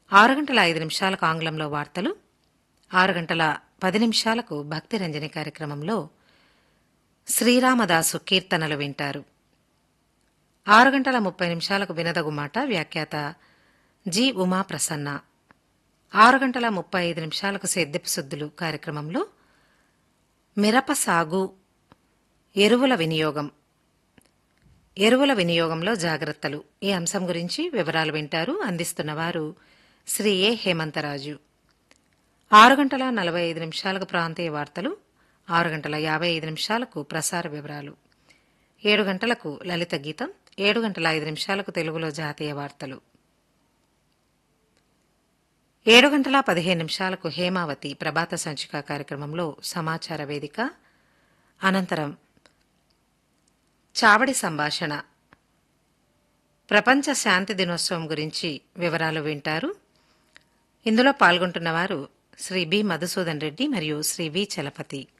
ఆరు గంటల ఐదు నిమిషాలకు ఆంగ్లంలో వార్తలు ఆరు గంటల పది నిమిషాలకు భక్తి రంజని కార్యక్రమంలో శ్రీరామదాసు కీర్తనలు వింటారు ఆరు గంటల ముప్పై నిమిషాలకు వినదగు మాట వ్యాఖ్యాత జి ఉమా ప్రసన్న ఆరు గంటల ముప్పై ఐదు నిమిషాలకు సేద్యపు సుద్దులు కార్యక్రమంలో మిరప సాగు ఎరువుల వినియోగం ఎరువుల వినియోగంలో జాగ్రత్తలు ఈ అంశం గురించి వివరాలు వింటారు అందిస్తున్నవారు శ్రీ ఏ హేమంతరాజు ఆరు గంటల నలభై ఐదు నిమిషాలకు ప్రాంతీయ వార్తలు ఆరు గంటల యాభై ఐదు నిమిషాలకు ప్రసార వివరాలు ఏడు గంటలకు లలిత గీతం ఏడు గంటల ఐదు నిమిషాలకు తెలుగులో జాతీయ వార్తలు ఏడు గంటల పదిహేను నిమిషాలకు హేమావతి ప్రభాత సంచిక కార్యక్రమంలో సమాచార వేదిక అనంతరం చావడి సంభాషణ ప్రపంచ శాంతి దినోత్సవం గురించి వివరాలు వింటారు ఇందులో పాల్గొంటున్నవారు శ్రీ బి మధుసూదన్ రెడ్డి మరియు శ్రీ వి చలపతి